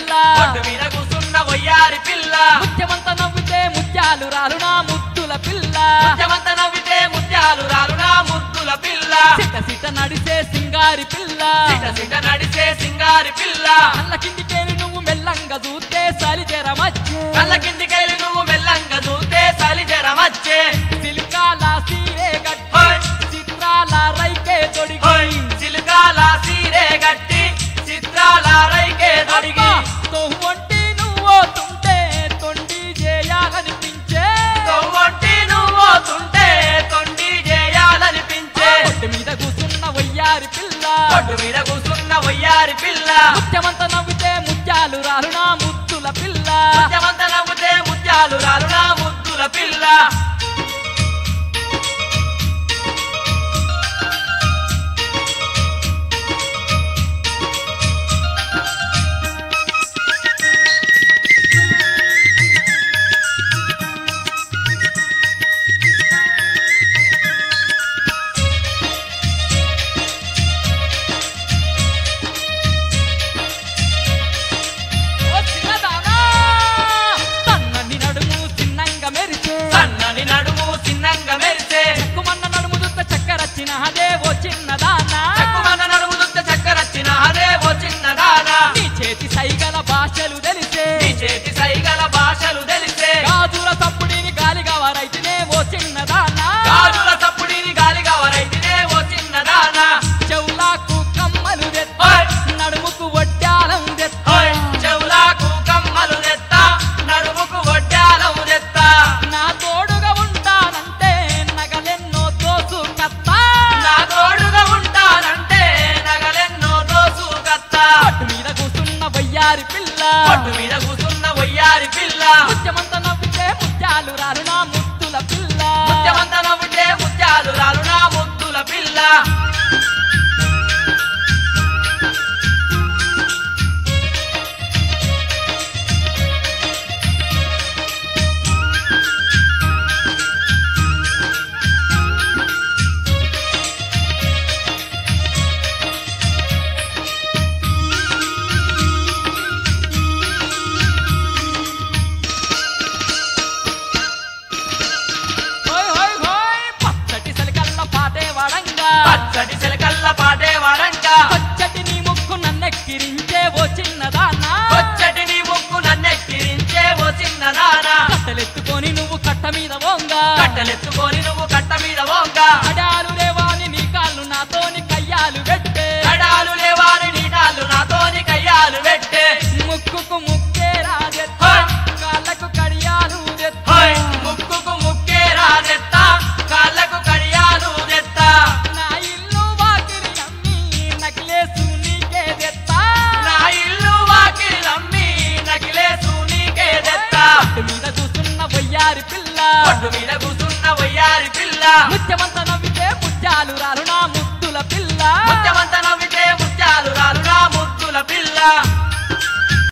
పిల్ల ఒడ్డు మీద కూసున్న వయ్యారి పిల్ల ముత్యమంత నవ్వితే ముత్యాలు రాలు నా ముద్దుల పిల్ల ముత్యమంత నవ్వితే ముత్యాలు రాలు నా ముద్దుల పిల్ల సిట సిట నడిసే సింగారి పిల్ల సిట సిట నడిసే సింగారి పిల్ల కళ్ళ కిందికేలి నువ్వు మెల్లంగా చూస్తే సలి జరమచ్చే కళ్ళ కిందికెళ్ళి నువ్వు మెల్లంగా చూస్తే చలి జరమచ్చే సిలికాల సీరే గట్టి హోయ్ చిత్రాల రైకే తొడిగి హోయ్ చిలుకాల సీరే గట్టి చిత్రాల రైకే తొడిగి తొవ్వంటి నువ్వోతుంటే తొండి చేయాలనిపించే తొవ్వొట్టి నువ్వోతుంటే తొండి చేయాలనిపించే ఒడ్డు మీద కూసున్న వయ్యారి పిల్ల ఒడ్డు మీద కూసున్న వయ్యారి పిల్ల ముత్యమంత నవ్వితే ముత్యాలు రాలు నా ముద్దుల పిల్ల ముత్యమంత నవ్వుతే ముత్యాలు రాలు నా ముద్దుల పిల్ల ఓ చిన్నదానా సన్నని నడుము చిన్నంగా మెరిసే సన్నని నడుము చిన్నంగా మెరిసే చెక్కుమన్న నడుము దుత్త చక్కరచ్చిన అదే ఓ చిన్నదానా చెక్కుమన్న నడుము దుత్త చక్కరచ్చిన అదే ఓ చిన్నదానా నీ చేతి సైగల భాషలు తెలిసే నీ చేతి సైగల భాషలు తెలిసే గాజుల తప్పుడిని గాలిగా వారైతేనే ఓ చిన్నదానా గాజుల తప్పుడిని గాలిగా వరైతేనే ఓ చిన్నదానా చెవులకు కమ్మలు తెత్త ఓయ్! నడుముకు వడ్డాలం తెత్త హోయ్ చెవులకు కమ్మలు తెత్తా నడుముకు వడ్డాలం తెత్తా నా తోడుగా ఉంటానంటే నగలెన్నో దోసు కత్తా నా తోడుగా ఉంటానంటే నగలెన్నో దోసు కత్తా పట్టు మీద కూసున్న వయ్యారి పిల్ల పట్టు మీద కూసున్న వయ్యారి పిల్ల ముత్యమంత నవ్వితే ముత్యాలు రాలు నా ముద్దుల పిల్ల ముత్యమంత నవ్వుతే ముత్యాలు రాలు నా ముద్దుల పిల్ల హోయ్ హోయ్ హోయ్ పచ్చటి సలికల్ల పాటే వాడంగా పచ్చటి చిలకల్ల పాటే వాడంక పచ్చటి నీ ముక్కు నన్నెక్కిరించే ఓ చిన్నదానా వచ్చటి నీ ముక్కు నన్నెక్కిరించే ఓ చిన్నదానా కట్టెలెత్తుకొని నువ్వు కట్ట మీద వంగా కట్టెలెత్తుకొని నువ్వు కట్ట మీద ఓంక అడాలు లేవాని నీ కాళ్ళు నాతోని కయ్యాలు పెట్టే కడాలు లేవాని నీ కాళ్ళు నాతోని కయ్యాలు పెట్టే ముక్కుకు ముక్కే రాజెత్త హోయ్! కాళ్ళకు కడియాలు తెత్త. హోయ్ ముక్కుకు ముక్కే రాజెత్తా కాళ్ళకు కడియాలు తెత్తా నా ఇల్లు వాకిలి అమ్మి నకిలేసు నీకే తెత్తా. నా ఇల్లు వాకిలమ్మి నకిలేసు నీకే తెత్తా పట్టు మీద కూసున్న వయ్యారి పిల్ల పట్టు మీద కూసున్న వయ్యారి పిల్ల ముత్యమంత నవ్వితే ముత్యాలు రాలు నా ముద్దుల పిల్ల ముత్యమంత నవ్వితే ముత్యాలు రాలు నా ముద్దుల పిల్ల